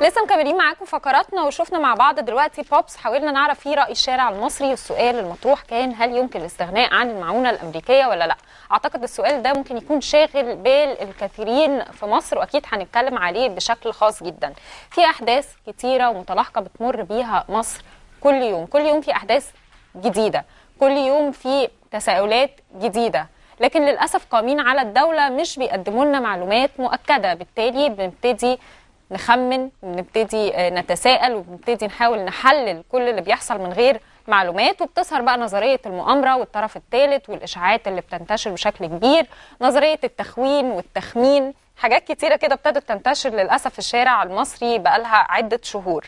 لسه مكملين معاكم فقراتنا وشفنا مع بعض دلوقتي بوبس حاولنا نعرف فيه راي الشارع المصري والسؤال المطروح كان هل يمكن الاستغناء عن المعونه الامريكيه ولا لا اعتقد السؤال ده ممكن يكون شاغل بال الكثيرين في مصر واكيد هنتكلم عليه بشكل خاص جدا في احداث كتيره ومتلاحقه بتمر بيها مصر كل يوم كل يوم في احداث جديده كل يوم في تساؤلات جديده لكن للاسف قائمين على الدوله مش بيقدموا لنا معلومات مؤكده بالتالي بنبتدي نخمن وبنبتدي نتساءل وبنبتدي نحاول نحلل كل اللي بيحصل من غير معلومات وبتظهر بقى نظريه المؤامره والطرف الثالث والاشاعات اللي بتنتشر بشكل كبير نظريه التخوين والتخمين حاجات كتيرة كده ابتدت تنتشر للأسف في الشارع المصري بقالها عدة شهور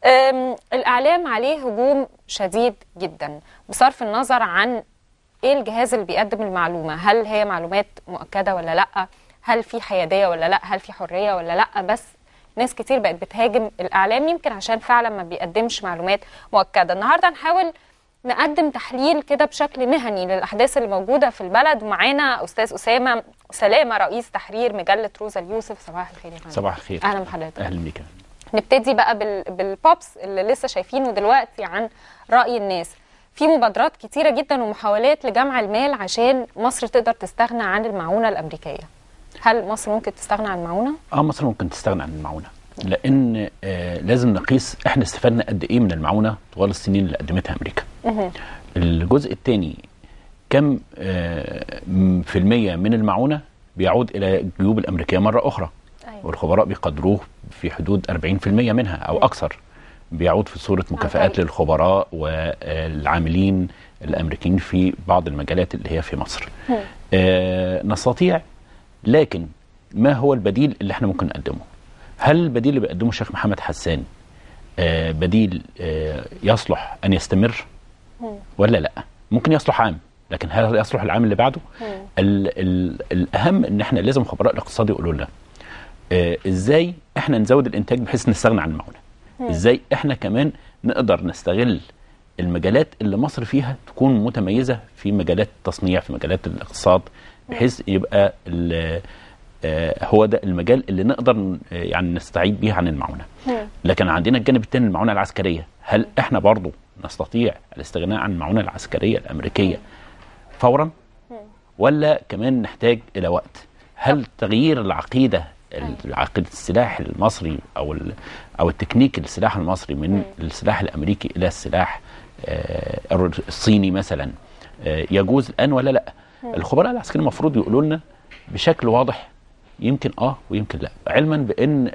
الإعلام عليه هجوم شديد جدا بصرف النظر عن إيه الجهاز اللي بيقدم المعلومة هل هي معلومات مؤكدة ولا لأ هل في حيادية ولا لأ هل في حرية ولا لأ بس ناس كتير بقت بتهاجم الإعلام يمكن عشان فعلا ما بيقدمش معلومات مؤكدة النهاردة هنحاول نقدم تحليل كده بشكل مهني للاحداث اللي موجوده في البلد ومعانا استاذ اسامه سلامه رئيس تحرير مجله روزا اليوسف صباح الخير يا فندم صباح الخير اهلا بحضرتك اهلا بيك نبتدي بقى بال... بالبوبس اللي لسه شايفينه دلوقتي عن راي الناس في مبادرات كتيره جدا ومحاولات لجمع المال عشان مصر تقدر تستغنى عن المعونه الامريكيه هل مصر ممكن تستغنى عن المعونه اه مصر ممكن تستغنى عن المعونه لان آه لازم نقيس احنا استفدنا قد ايه من المعونه طوال السنين اللي قدمتها امريكا الجزء الثاني كم آه في المية من المعونة بيعود إلى الجيوب الأمريكية مرة أخرى أيوة. والخبراء بيقدروه في حدود 40% منها أو م. أكثر بيعود في صورة مكافآت للخبراء والعاملين الأمريكيين في بعض المجالات اللي هي في مصر آه نستطيع لكن ما هو البديل اللي احنا ممكن نقدمه هل البديل اللي بيقدمه الشيخ محمد حسان آه بديل آه يصلح أن يستمر ولا لا ممكن يصلح عام لكن هل يصلح العام اللي بعده ال ال الاهم ان احنا لازم خبراء الاقتصاد يقولوا لنا آه ازاي احنا نزود الانتاج بحيث نستغنى عن المعونه ازاي احنا كمان نقدر نستغل المجالات اللي مصر فيها تكون متميزه في مجالات التصنيع في مجالات الاقتصاد بحيث يبقى آه هو ده المجال اللي نقدر يعني نستعيد بيه عن المعونه لكن عندنا الجانب الثاني المعونه العسكريه هل احنا برضه نستطيع الاستغناء عن المعونه العسكريه الامريكيه فورا ولا كمان نحتاج الى وقت هل تغيير العقيده عقيده السلاح المصري او او التكنيك السلاح المصري من السلاح الامريكي الى السلاح الصيني مثلا يجوز الان ولا لا الخبراء العسكريين المفروض يقولوا لنا بشكل واضح يمكن اه ويمكن لا علما بان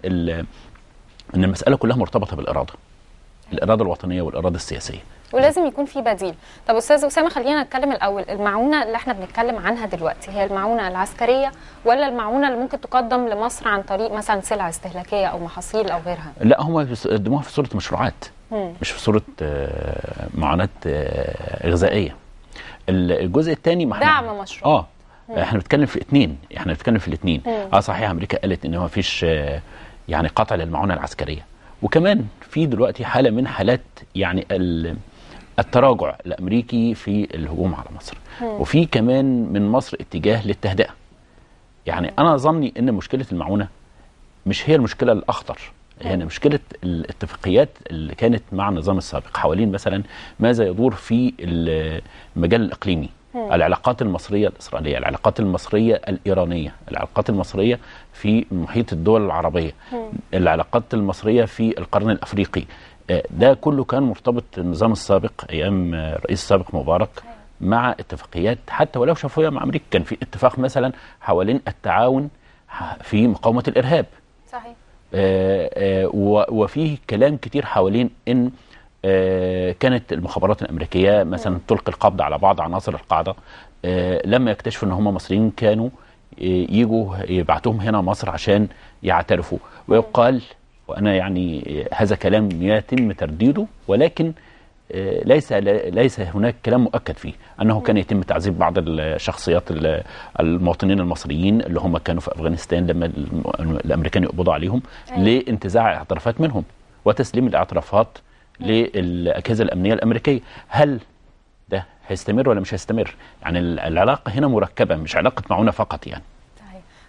ان المساله كلها مرتبطه بالاراده الاراده الوطنيه والاراده السياسيه ولازم يكون في بديل طب استاذ اسامه خلينا نتكلم الاول المعونه اللي احنا بنتكلم عنها دلوقتي هي المعونه العسكريه ولا المعونه اللي ممكن تقدم لمصر عن طريق مثلا سلع استهلاكيه او محاصيل او غيرها لا هم بيقدموها في صوره مشروعات مم. مش في صوره معونات غذائيه الجزء الثاني دعم مشروع اه احنا بنتكلم في اثنين احنا بنتكلم في الاثنين اه صحيح امريكا قالت ان ما فيش يعني قطع للمعونه العسكريه وكمان في دلوقتي حاله من حالات يعني التراجع الامريكي في الهجوم على مصر مم. وفي كمان من مصر اتجاه للتهدئه يعني انا ظني ان مشكله المعونه مش هي المشكله الاخطر هي يعني مشكله الاتفاقيات اللي كانت مع النظام السابق حوالين مثلا ماذا يدور في المجال الاقليمي مم. العلاقات المصريه الاسرائيليه العلاقات المصريه الايرانيه العلاقات المصريه في محيط الدول العربيه مم. العلاقات المصريه في القرن الافريقي ده كله كان مرتبط النظام السابق ايام الرئيس السابق مبارك مع اتفاقيات حتى ولو شفويه مع امريكا كان في اتفاق مثلا حوالين التعاون في مقاومه الارهاب صحيح آآ آآ وفيه كلام كتير حوالين ان كانت المخابرات الامريكيه مثلا تلقي القبض على بعض عناصر القاعده لما يكتشفوا ان هم مصريين كانوا يجوا يبعتوهم هنا مصر عشان يعترفوا ويقال وانا يعني هذا كلام يتم ترديده ولكن ليس ليس هناك كلام مؤكد فيه انه كان يتم تعذيب بعض الشخصيات المواطنين المصريين اللي هم كانوا في افغانستان لما الامريكان يقبضوا عليهم لانتزاع اعترافات منهم وتسليم الاعترافات للاجهزه الامنيه الامريكيه هل ده هيستمر ولا مش هيستمر يعني العلاقه هنا مركبه مش علاقه معونه فقط يعني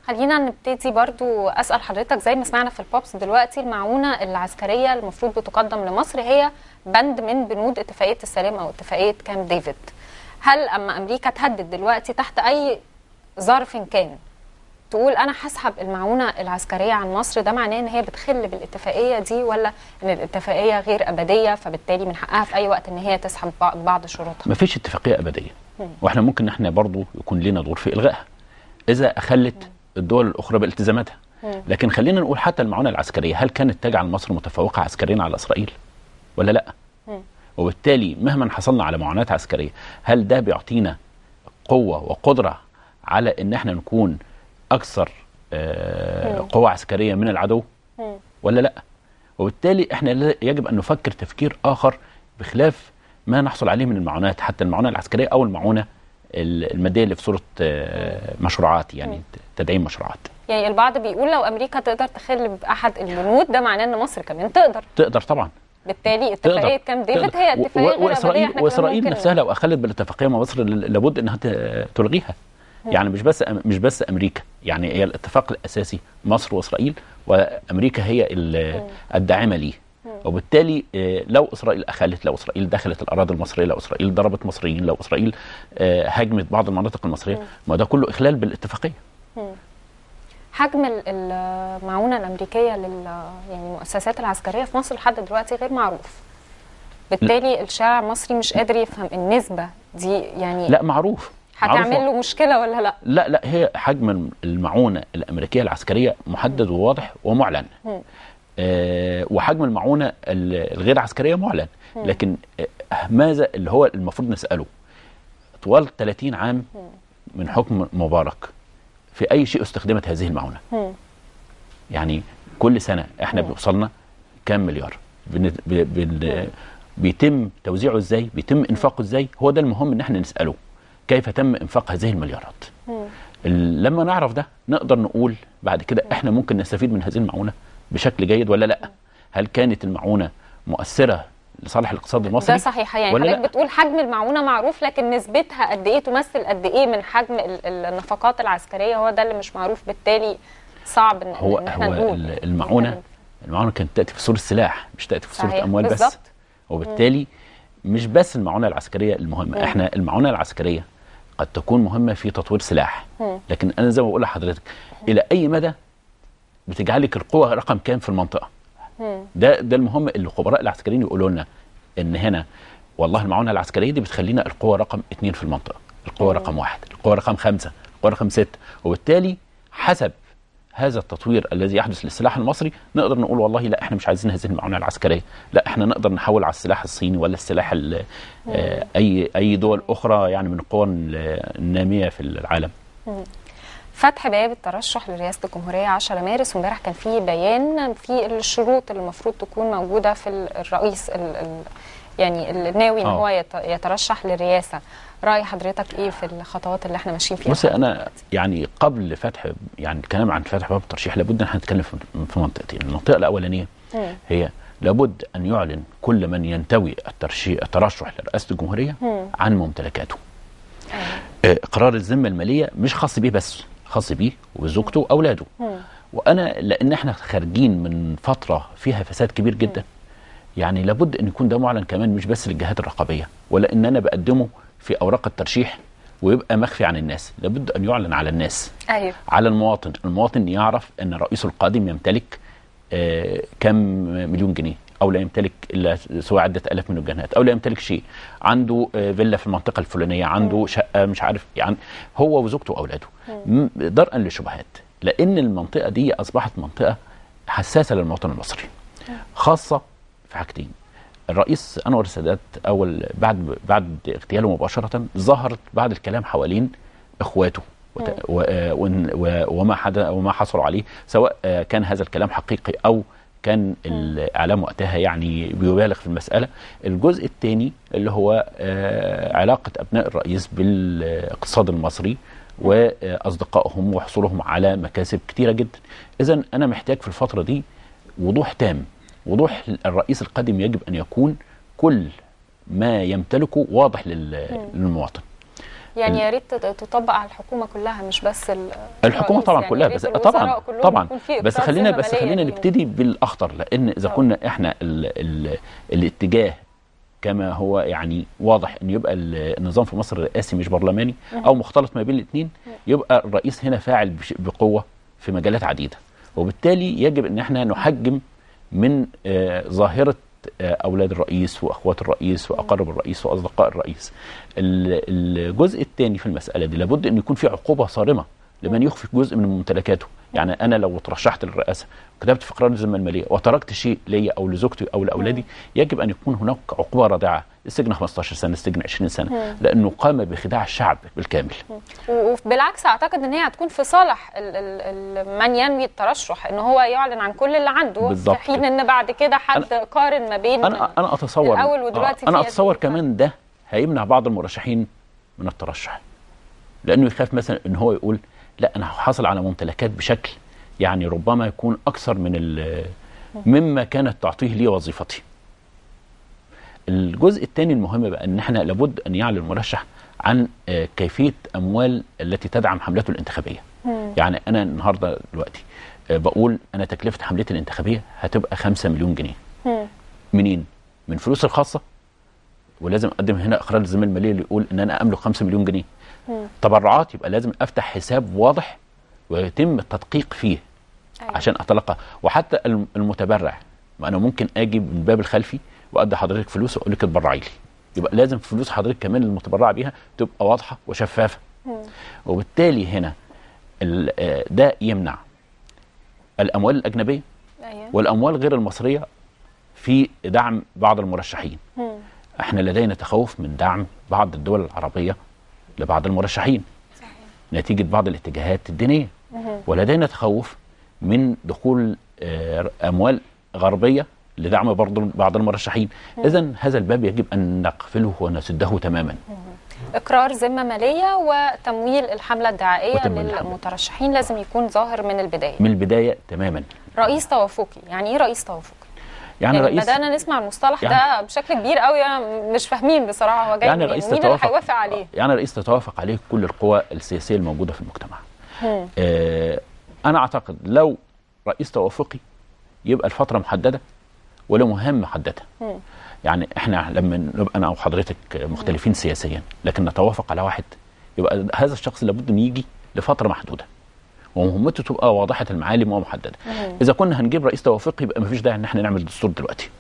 خلينا نبتدي برضو اسال حضرتك زي ما سمعنا في البوبس دلوقتي المعونه العسكريه المفروض بتقدم لمصر هي بند من بنود اتفاقيه السلام او اتفاقيه كامب ديفيد هل اما امريكا تهدد دلوقتي تحت اي ظرف كان تقول انا هسحب المعونه العسكريه عن مصر ده معناه ان هي بتخل بالاتفاقيه دي ولا ان الاتفاقيه غير ابديه فبالتالي من حقها في اي وقت ان هي تسحب بع- بعض شروطها ما فيش اتفاقيه ابديه واحنا ممكن احنا برضو يكون لنا دور في الغائها اذا اخلت الدول الاخرى بالتزاماتها لكن خلينا نقول حتى المعونه العسكريه هل كانت تجعل مصر متفوقه عسكريا على اسرائيل ولا لا وبالتالي مهما حصلنا على معونات عسكريه هل ده بيعطينا قوه وقدره على ان احنا نكون اكثر آه، قوه عسكريه من العدو ولا لا وبالتالي احنا لا- يجب ان نفكر تفكير اخر بخلاف ما نحصل عليه من المعونات حتى المعونه العسكريه او المعونه ال- الماديه اللي في صوره آه، مشروعات يعني تدعيم مشروعات يعني البعض بيقول لو امريكا تقدر تخل باحد البنود ده معناه ان مصر كمان تقدر تقدر طبعا بالتالي تقدر اتفاقيه كامب ديفيد تقدر. هي و- اتفاقيه و- غير ابديه واسرائيل احنا كمان واسرائيل ممكن نفسها لو اخلت بالاتفاقيه مع مصر ل- لابد انها ت- تلغيها يعني مش بس مش بس امريكا يعني هي الاتفاق الاساسي مصر واسرائيل وامريكا هي ال- الداعمه ليه وبالتالي آه، لو اسرائيل اخلت لو اسرائيل دخلت الاراضي المصريه لو اسرائيل ضربت مصريين لو اسرائيل آه، هاجمت بعض المناطق المصريه ما ده كله اخلال بالاتفاقيه حجم ال- المعونه الامريكيه لل يعني المؤسسات العسكريه في مصر لحد دلوقتي غير معروف بالتالي الشارع المصري مش قادر يفهم النسبه دي يعني لا معروف معروف هتعمل له مشكله ولا لا لا لا هي حجم المعونة الأمريكية العسكرية محدد وواضح ومعلن آه وحجم المعونة ال- الغير عسكرية معلن لكن آه ماذا اللي هو المفروض نسأله طوال 30 عام من حكم مبارك في أي شيء استخدمت هذه المعونة يعني كل سنة احنا بيوصلنا كام مليار بن... ب... بن... بيتم توزيعه ازاي بيتم انفاقه ازاي هو ده المهم ان احنا نسأله كيف تم انفاق هذه المليارات ال- لما نعرف ده نقدر نقول بعد كده احنا ممكن نستفيد من هذه المعونة بشكل جيد ولا لا هل كانت المعونة مؤثرة لصالح الاقتصاد المصري ده صحيح يعني ولا حضرتك لا؟ بتقول حجم المعونه معروف لكن نسبتها قد ايه تمثل قد ايه من حجم ال- ال- النفقات العسكريه هو ده اللي مش معروف بالتالي صعب ان, هو إن احنا هو نقول ال- المعونة المعونة كانت تأتي في صورة سلاح مش تأتي في صورة صحيح، أموال بس بالظبط. وبالتالي مش بس المعونة العسكرية المهمة احنا المعونة العسكرية قد تكون مهمة في تطوير سلاح لكن أنا زي ما بقول لحضرتك إلى أي مدى بتجعلك القوة رقم كام في المنطقة ده ده المهم اللي الخبراء العسكريين يقولوا لنا ان هنا والله المعونه العسكريه دي بتخلينا القوه رقم اثنين في المنطقه، القوه رقم واحد، القوه رقم خمسه، القوه رقم سته، وبالتالي حسب هذا التطوير الذي يحدث للسلاح المصري نقدر نقول والله لا احنا مش عايزين هذه المعونه العسكريه، لا احنا نقدر نحول على السلاح الصيني ولا السلاح ال- آه، اي اي دول اخرى يعني من القوى الناميه في العالم. فتح باب الترشح لرئاسه الجمهوريه 10 مارس وامبارح كان في بيان في الشروط اللي المفروض تكون موجوده في ال- الرئيس ال ال يعني الناوي ان آه. هو يت- يترشح للرئاسه راي حضرتك ايه في الخطوات اللي احنا ماشيين فيها بصي لحد انا دلوقتي؟ يعني قبل فتح يعني الكلام عن فتح باب الترشيح لابد ان احنا نتكلم في في منطقتين، المنطقه الاولانيه مم. هي لابد ان يعلن كل من ينتوي الترشيح الترشح لرئاسه الجمهوريه عن ممتلكاته. آه، قرار الذمه الماليه مش خاص بيه بس، خاص بيه وزوجته واولاده. وانا لان احنا خارجين من فتره فيها فساد كبير جدا يعني لابد ان يكون ده معلن كمان مش بس للجهات الرقابيه ولا ان انا بقدمه في اوراق الترشيح ويبقى مخفي عن الناس لابد ان يعلن على الناس ايوه على المواطن المواطن يعرف ان رئيسه القادم يمتلك آه كم مليون جنيه او لا يمتلك الا سوى عده الاف من الجنيهات او لا يمتلك شيء عنده آه فيلا في المنطقه الفلانيه عنده شقه مش عارف يعني هو وزوجته واولاده م- درءا للشبهات لان المنطقه دي اصبحت منطقه حساسه للمواطن المصري خاصه في حاجتين الرئيس انور السادات اول بعد بعد اغتياله مباشره ظهرت بعد الكلام حوالين اخواته وت- و- آه، وإن- و- وما حدا وما حصلوا عليه سواء آه، كان هذا الكلام حقيقي او كان الاعلام وقتها يعني بيبالغ في المساله الجزء الثاني اللي هو آه، علاقه ابناء الرئيس بالاقتصاد المصري واصدقائهم وحصولهم على مكاسب كتيره جدا اذا انا محتاج في الفتره دي وضوح تام وضوح الرئيس القادم يجب ان يكون كل ما يمتلكه واضح لل- للمواطن يعني يا ريت تت- تطبق على الحكومه كلها مش بس ال- الحكومه الرئيس، طبعا يعني كلها يا بس ريت الوزراء طبعا كلهم طبعا يكون في بس إقراض خلينا ذمة بس مالية خلينا ليهم. نبتدي بالاخطر لان اذا طبعا. كنا احنا ال ال الاتجاه كما هو يعني واضح ان يبقى ال- النظام في مصر رئاسي مش برلماني او مختلط ما بين الاثنين يبقى الرئيس هنا فاعل بش- بقوه في مجالات عديده وبالتالي يجب ان احنا نحجم من آه، ظاهره آه، اولاد الرئيس واخوات الرئيس واقارب الرئيس واصدقاء الرئيس ال- الجزء الثاني في المساله دي لابد ان يكون في عقوبه صارمه لمن يخفي جزء من ممتلكاته يعني انا لو ترشحت للرئاسه وكتبت في قرار الذمه الماليه وتركت شيء ليا او لزوجتي او لاولادي يجب ان يكون هناك عقوبه رادعه السجن 15 سنه السجن 20 سنه لانه قام بخداع الشعب بالكامل و- وبالعكس اعتقد ان هي هتكون في صالح ال ال ال من ينوي الترشح ان هو يعلن عن كل اللي عنده بالظبط في حين ان بعد كده حد قارن ما بين انا انا اتصور الأول ودلوقتي آه انا في اتصور أزمة. كمان ده هيمنع بعض المرشحين من الترشح لانه يخاف مثلا ان هو يقول لا انا حاصل على ممتلكات بشكل يعني ربما يكون اكثر من ال- مما كانت تعطيه لي وظيفتي الجزء الثاني المهم بقى ان احنا لابد ان يعلن المرشح عن آه، كيفيه اموال التي تدعم حملته الانتخابيه يعني انا النهارده دلوقتي آه، بقول انا تكلفه حملتي الانتخابيه هتبقى 5 مليون جنيه مم. منين؟ من فلوس الخاصه ولازم اقدم هنا اقرار الذمه الماليه اللي يقول ان انا املك 5 مليون جنيه. تبرعات يبقى لازم افتح حساب واضح ويتم التدقيق فيه أيوة. عشان اتلقى وحتى الم- المتبرع ما انا ممكن اجي من الباب الخلفي وادي حضرتك فلوس واقول لك اتبرعي لي يبقى لازم فلوس حضرتك كمان المتبرع بيها تبقى واضحه وشفافه وبالتالي هنا ال- آه، ده يمنع الاموال الاجنبيه أيوة. والاموال غير المصريه في دعم بعض المرشحين مم. احنا لدينا تخوف من دعم بعض الدول العربيه لبعض المرشحين صحيح. نتيجه بعض الاتجاهات الدينيه مهم. ولدينا تخوف من دخول آه، اموال غربيه لدعم برضو بعض المرشحين اذا هذا الباب يجب ان نقفله ونسده تماما اقرار ذمه ماليه وتمويل الحمله الدعائيه وتمويل الحملة. للمترشحين لازم يكون ظاهر من البدايه من البدايه تماما رئيس توافقي يعني ايه رئيس توافقي يعني, يعني رئيس بدانا نسمع المصطلح يعني- ده بشكل كبير قوي انا مش فاهمين بصراحه هو جاي يعني منين رئيس ومين اللي تتوافق هيوافق عليه يعني رئيس تتوافق عليه كل القوى السياسيه الموجوده في المجتمع مم. آه انا اعتقد لو رئيس توافقي يبقى الفتره محدده وله مهام محدده مم. يعني احنا لما نبقى انا او حضرتك مختلفين سياسيا لكن نتوافق على واحد يبقى هذا الشخص لابد انه يجي لفتره محدوده ومهمته تبقى واضحه المعالم ومحدده مم. اذا كنا هنجيب رئيس توافقي يبقى مفيش داعي ان احنا نعمل دستور دلوقتي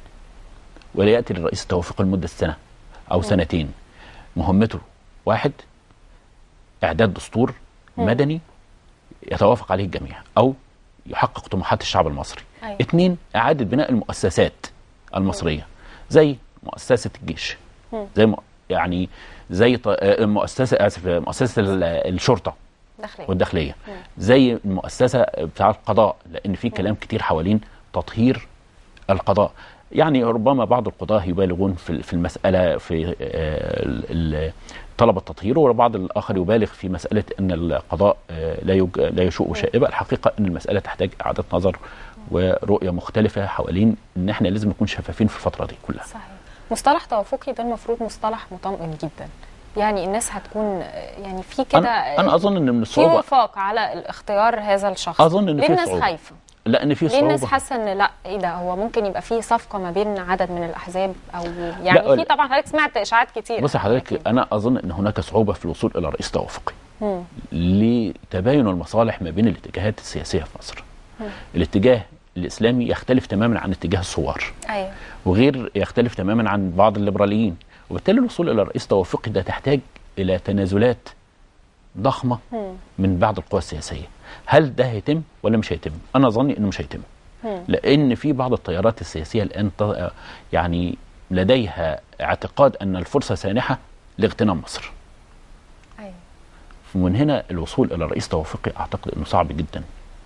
ولا ياتي للرئيس التوافقي لمده سنه او سنتين مهمته واحد اعداد دستور مدني يتوافق عليه الجميع او يحقق طموحات الشعب المصري أيوة. اثنين اعاده بناء المؤسسات المصريه زي مؤسسه الجيش مم. زي م... يعني زي ط... آه، مؤسسه اسف مؤسسه ال- الشرطه داخليا والداخليه زي المؤسسه بتاع القضاء لان في كلام كتير حوالين تطهير القضاء يعني ربما بعض القضاه يبالغون في في المساله في آه، ال- ال- طلب التطهير وبعض الاخر يبالغ في مساله ان القضاء آه، لا يج... لا يشوء شائبه الحقيقه ان المساله تحتاج اعاده نظر ورؤيه مختلفه حوالين ان احنا لازم نكون شفافين في الفتره دي كلها صحيح مصطلح توافقي ده المفروض مصطلح مطمئن جدا يعني الناس هتكون يعني في كده انا انا اظن ان من في الصعوبه وفاق على الاختيار هذا الشخص أظن إن ليه في الناس صعوبة. خايفه لان في ليه الناس صعوبه حاسه ان لا ايه ده هو ممكن يبقى فيه صفقه ما بين عدد من الاحزاب او يعني لا، في طبعا حضرتك سمعت اشاعات كتير بص حضرتك انا اظن ان هناك صعوبه في الوصول الى رئيس توافقي مم. لتباين المصالح ما بين الاتجاهات السياسيه في مصر. الاتجاه الاسلامي يختلف تماما عن اتجاه الثوار ايوه وغير يختلف تماما عن بعض الليبراليين وبالتالي الوصول الى رئيس توافقي ده تحتاج الى تنازلات ضخمه مم. من بعض القوى السياسيه. هل ده هيتم ولا مش هيتم؟ انا ظني انه مش هيتم. مم. لان في بعض التيارات السياسيه الان ط- يعني لديها اعتقاد ان الفرصه سانحه لاغتنام مصر. ايوه ومن هنا الوصول الى رئيس توافقي اعتقد انه صعب جدا.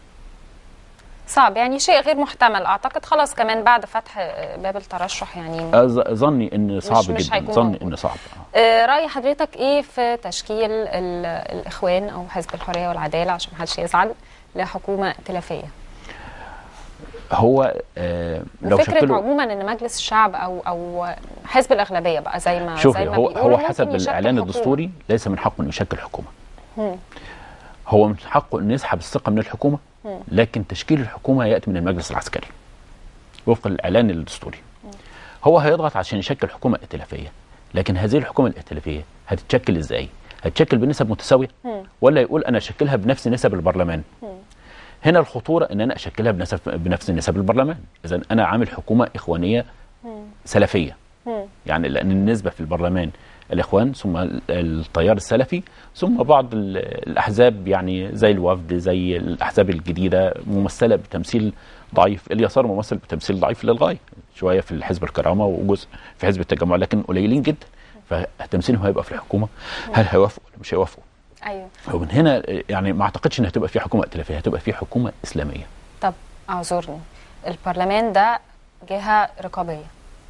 صعب يعني شيء غير محتمل اعتقد خلاص كمان بعد فتح باب الترشح يعني أظ- ظني ان صعب مش جدا هيكون ظني موجود. ان صعب آه، رأي حضرتك ايه في تشكيل ال- الاخوان او حزب الحريه والعداله عشان محدش يزعل لحكومه ائتلافيه هو آه لو وفكره شكلوا عموما ان مجلس الشعب او او حزب الاغلبيه بقى زي ما شوفي زي ما هو بيقولوا هو ممكن حسب يشكل الاعلان حكومة. الدستوري ليس من حقه انه يشكل حكومه مم. هو من حقه انه يسحب الثقه من الحكومه مم. لكن تشكيل الحكومه ياتي من المجلس العسكري وفق الاعلان الدستوري هو هيضغط عشان يشكل حكومه ائتلافيه لكن هذه الحكومه الائتلافيه هتتشكل ازاي هتشكل بنسب متساويه مم. ولا يقول انا اشكلها بنفس نسب البرلمان مم. هنا الخطوره ان انا اشكلها بنسب بنفس نسب البرلمان اذا انا عامل حكومه اخوانيه مم. سلفيه مم. يعني لان النسبه في البرلمان الاخوان ثم ال- التيار السلفي ثم بعض ال- الاحزاب يعني زي الوفد زي الاحزاب الجديده ممثله بتمثيل ضعيف اليسار ممثل بتمثيل ضعيف للغايه شويه في حزب الكرامه وجزء في حزب التجمع لكن قليلين جدا فتمثيلهم هيبقى في الحكومه هل هيوافقوا ولا مش هيوافقوا ايوه ومن هنا يعني ما اعتقدش ان هتبقى في حكومه ائتلافيه هتبقى في حكومه اسلاميه طب اعذرني البرلمان ده جهه رقابيه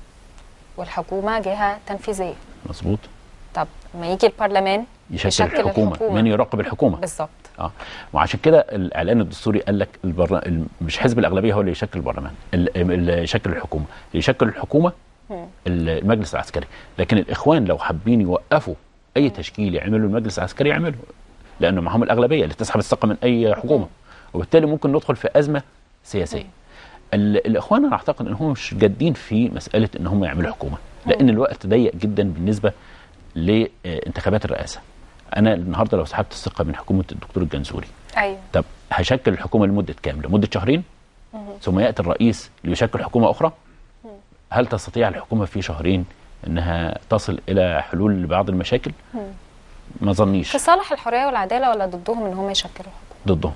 والحكومه جهه تنفيذيه مظبوط طب ما يجي البرلمان يشكل, يشكل الحكومه. الحكومة. من يراقب الحكومه بالظبط اه وعشان كده الاعلان الدستوري قال لك البر... ال- مش حزب الاغلبيه هو اللي يشكل البرلمان ال- اللي يشكل الحكومه اللي يشكل الحكومه مم. ال- المجلس العسكري لكن الاخوان لو حابين يوقفوا اي تشكيل يعملوا المجلس العسكري يعملوا لانه معهم الاغلبيه اللي تسحب الثقه من اي حكومه وبالتالي ممكن ندخل في ازمه سياسيه ال- الاخوان انا اعتقد ان هم مش جادين في مساله ان هم يعملوا حكومه لان الوقت ضيق جدا بالنسبه لانتخابات الرئاسه انا النهارده لو سحبت الثقه من حكومه الدكتور الجنزوري ايوه طب هشكل الحكومه لمده كام؟ لمده شهرين؟ ثم ياتي الرئيس ليشكل حكومه اخرى؟ هل تستطيع الحكومه في شهرين انها تصل الى حلول لبعض المشاكل؟ ما ظنيش في صالح الحريه والعداله ولا ضدهم ان هم يشكلوا حكومه ضدهم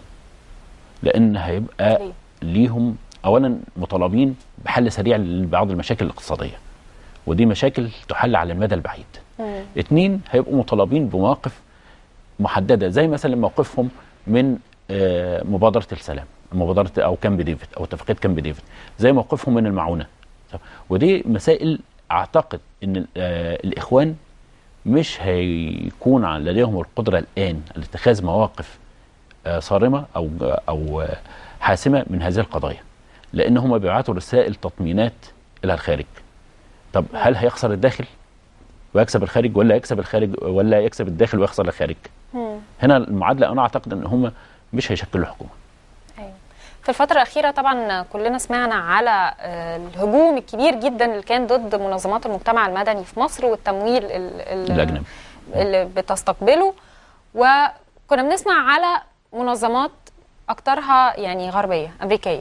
لان هيبقى ليه؟ ليهم اولا مطالبين بحل سريع لبعض المشاكل الاقتصاديه ودي مشاكل تحل على المدى البعيد مم. اتنين هيبقوا مطالبين بمواقف محدده زي مثلا موقفهم من آه، مبادره السلام مبادره او كامب ديفيد او اتفاقيه كامب ديفيد زي موقفهم من المعونه طب، ودي مسائل اعتقد ان آه، الاخوان مش هيكون عن- لديهم القدره الان لاتخاذ مواقف آه، صارمه او او آه، حاسمه من هذه القضايا لان هم بيبعتوا رسائل تطمينات الى الخارج طب هل هيخسر الداخل ويكسب الخارج ولا يكسب الخارج ولا يكسب الداخل ويخسر الخارج مم. هنا المعادله انا اعتقد ان هم مش هيشكلوا حكومه أيوة. في الفترة الأخيرة طبعا كلنا سمعنا على آه، الهجوم الكبير جدا اللي كان ضد منظمات المجتمع المدني في مصر والتمويل ال- ال- الاجنبي اللي بتستقبله وكنا بنسمع على منظمات أكترها يعني غربية أمريكية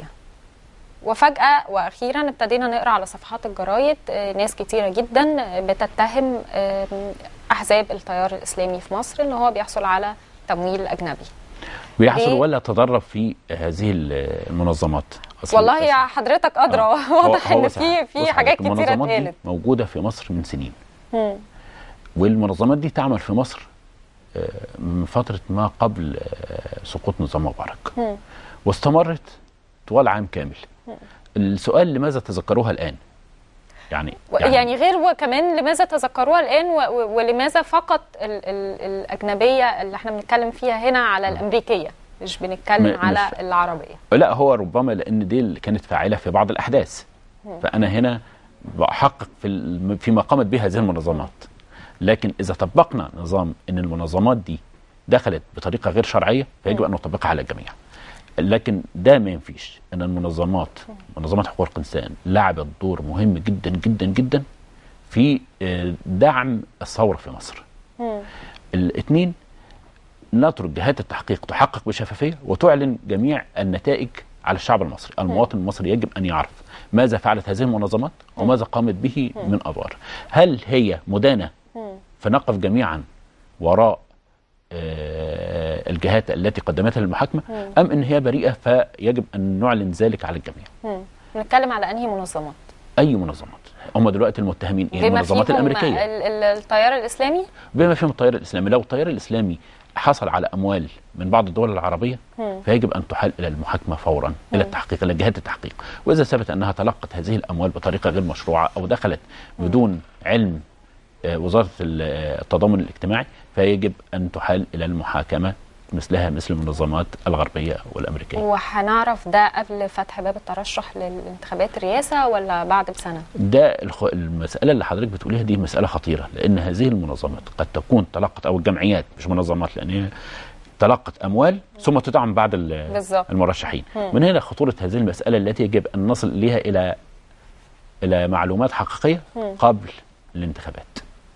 وفجأة وأخيرا ابتدينا نقرأ على صفحات الجرايد آه، ناس كتيرة جدا آه، بتتهم آه، أحزاب التيار الإسلامي في مصر إن هو بيحصل على تمويل أجنبي بيحصل ليه؟ ولا تدرب في هذه المنظمات أصل- والله يا أصل- حضرتك أدرى آه. واضح هو- هو إن صحيح. في في بص حاجات حضرتك، كتيرة المنظمات دي اتقالت موجوده في مصر من سنين مم. والمنظمات دي تعمل في مصر آه، من فتره ما قبل آه، سقوط نظام مبارك مم. واستمرت طوال عام كامل السؤال لماذا تذكروها الان يعني و- يعني غير وكمان لماذا تذكروها الان و- و- ولماذا فقط ال ال الاجنبيه اللي احنا بنتكلم فيها هنا على الامريكيه مش بنتكلم م- على مش- العربيه لا هو ربما لان دي اللي كانت فاعله في بعض الاحداث فانا هنا بحقق في الم- فيما قامت به هذه المنظمات لكن اذا طبقنا نظام ان المنظمات دي دخلت بطريقه غير شرعيه فيجب ان نطبقها على الجميع لكن ده ما ينفيش ان المنظمات منظمات حقوق الانسان لعبت دور مهم جدا جدا جدا في آه، دعم الثوره في مصر مم. الاثنين نترك جهات التحقيق تحقق بشفافيه وتعلن جميع النتائج على الشعب المصري، المواطن المصري يجب ان يعرف ماذا فعلت هذه المنظمات وماذا قامت به من ادوار. هل هي مدانه مم. فنقف جميعا وراء آه، الجهات التي قدمتها للمحاكمه ام ان هي بريئه فيجب ان نعلن ذلك على الجميع. مم. بنتكلم على انهي منظمات اي منظمات؟ هم دلوقتي المتهمين ايه؟ بما المنظمات فيهم الامريكيه ال- ال- التيار الاسلامي بما فيهم التيار الاسلامي لو التيار الاسلامي حصل على اموال من بعض الدول العربيه مم. فيجب ان تحال الى المحاكمه فورا الى التحقيق الى جهات التحقيق واذا ثبت انها تلقت هذه الاموال بطريقه غير مشروعه او دخلت بدون علم آه، وزاره ال- آه، التضامن الاجتماعي فيجب ان تحال الى المحاكمه مثلها مثل المنظمات الغربيه والامريكيه وهنعرف ده قبل فتح باب الترشح للانتخابات الرئاسه ولا بعد بسنه ده الخ... المساله اللي حضرتك بتقوليها دي مساله خطيره لان هذه المنظمات قد تكون تلقت او الجمعيات مش منظمات لان هي تلقت اموال ثم تدعم بعض ال- بالظبط. المرشحين مم. من هنا خطوره هذه المساله التي يجب ان نصل اليها الى الى معلومات حقيقيه مم. قبل الانتخابات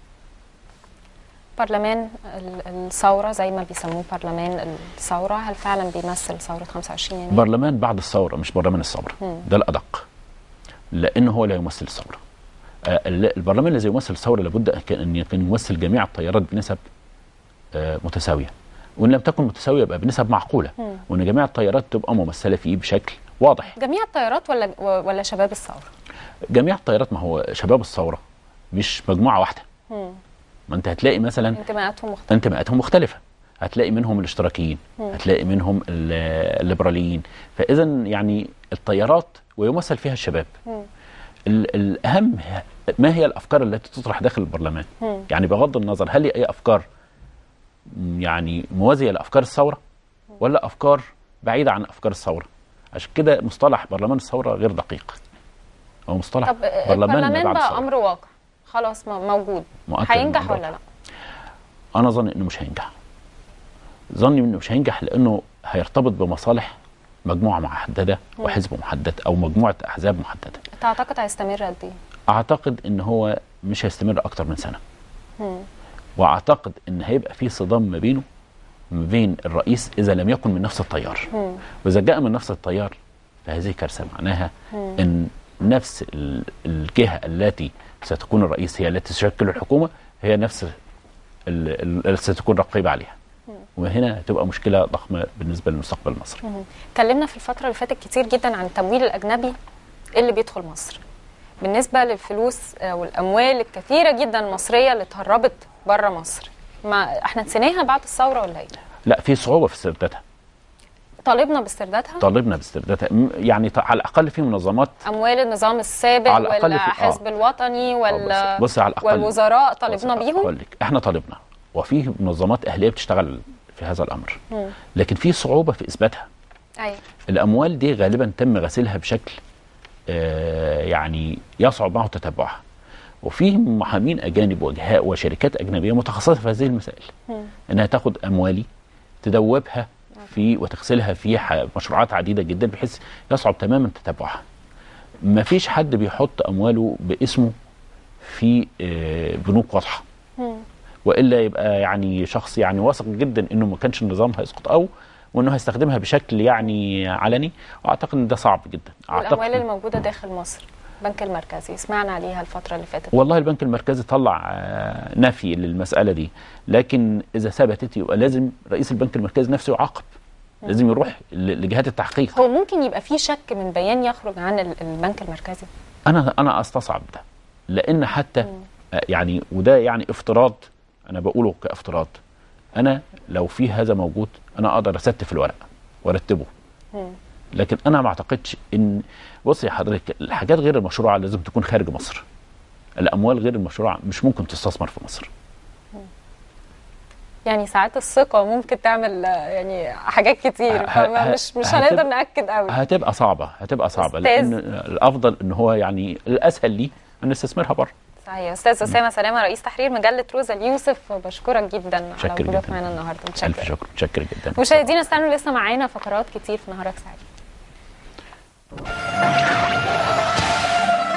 برلمان ال- الثوره زي ما بيسموه برلمان الثوره هل فعلا بيمثل ثوره 25 يناير؟ برلمان بعد الثوره مش برلمان الثوره مم. ده الادق لانه هو لا يمثل الثوره آه، ال- البرلمان الذي يمثل الثوره لابد أن كان- ان يكون يمثل جميع التيارات بنسب آه، متساويه وان لم تكن متساويه يبقى بنسب معقوله مم. وان جميع التيارات تبقى ممثله فيه بشكل واضح جميع التيارات ولا ولا شباب الثوره؟ جميع التيارات ما هو شباب الثوره مش مجموعه واحده مم. ما انت هتلاقي مثلا انتماءاتهم مختلفه انتماءاتهم مختلفه هتلاقي منهم الاشتراكيين مم. هتلاقي منهم ال- الليبراليين فاذا يعني التيارات ويمثل فيها الشباب مم. ال- الاهم ه- ما هي الافكار التي تطرح داخل البرلمان مم. يعني بغض النظر هل هي اي افكار م- يعني موازيه لافكار الثوره ولا افكار بعيده عن افكار الثوره عشان كده مصطلح برلمان الثوره غير دقيق هو مصطلح طب برلمان ما البرلمان بعد بقى الثورة. امر واقع خلاص م- موجود مؤكد إنه هينجح أمر ولا واقع. لا؟ انا ظني انه مش هينجح ظني انه مش هينجح لانه هيرتبط بمصالح مجموعه محدده مم. وحزب محدد او مجموعه احزاب محدده تعتقد هيستمر قد ايه؟ اعتقد ان هو مش هيستمر اكتر من سنه مم. واعتقد ان هيبقى في صدام ما بينه ما بين الرئيس اذا لم يكن من نفس التيار مم. واذا جاء من نفس التيار فهذه كارثه معناها مم. ان نفس ال- الجهه التي ستكون الرئيس هي التي تشكل الحكومه هي نفس ال- ال- التي ستكون رقيبه عليها وهنا هتبقى مشكله ضخمه بالنسبه للمستقبل المصري مم. اتكلمنا في الفترة اللي فاتت كتير جدا عن التمويل الأجنبي اللي بيدخل مصر بالنسبة للفلوس آه، والأموال الكثيرة جدا المصرية اللي اتهربت بره مصر ما احنا نسيناها بعد الثورة ولا ايه؟ لا في صعوبه في استردادها طالبنا باستردادها طالبنا باستردادها م- يعني ط- على الاقل في منظمات أموال النظام السابق على الأقل ولا في- آه. حزب الوطني ولا بص, بص على الاقل والوزراء طالبنا بص- بيهم؟ أقول لك احنا طالبنا وفي منظمات اهليه بتشتغل في هذا الامر مم. لكن في صعوبه في اثباتها أيوة الاموال دي غالبا تم غسيلها بشكل آه، يعني يصعب معه تتبعها وفي محامين اجانب وجهاء وشركات اجنبيه متخصصه في هذه المسائل مم. انها تاخد اموالي تدوبها في وتغسلها في ح- مشروعات عديده جدا بحيث يصعب تماما تتبعها ما فيش حد بيحط امواله باسمه في آه، بنوك واضحه مم. والا يبقى يعني شخص يعني واثق جدا انه ما كانش النظام هيسقط او وانه هيستخدمها بشكل يعني علني واعتقد ان ده صعب جدا والأموال اعتقد الموجودة داخل مصر البنك المركزي سمعنا عليها الفترة اللي فاتت والله البنك المركزي طلع آه، نفي للمساله دي لكن اذا ثبتت يبقى لازم رئيس البنك المركزي نفسه يعاقب لازم يروح ل- لجهات التحقيق هو ممكن يبقى في شك من بيان يخرج عن ال- البنك المركزي انا انا استصعب ده لان حتى آه، يعني وده يعني افتراض انا بقوله كافتراض انا لو في هذا موجود انا اقدر استف الورق وارتبه مم. لكن انا ما اعتقدش ان بص يا حضرتك الحاجات غير المشروعه لازم تكون خارج مصر الاموال غير المشروعه مش ممكن تستثمر في مصر يعني ساعات الثقة ممكن تعمل آه، يعني حاجات كتير ه- فما ه- مش مش هتبقى- هنقدر نأكد قوي هتبقى صعبه هتبقى صعبه أستاذ. لان الافضل ان هو يعني الاسهل ليه ان نستثمرها بره صحيح استاذ اسامه سلامه رئيس تحرير مجله روزا اليوسف بشكرك جدا على متشكر وجودك جدا. معانا النهارده الف متشكر شكر متشكر جدا مشاهدينا استنوا لسه معانا فقرات كتير في نهارك سعيد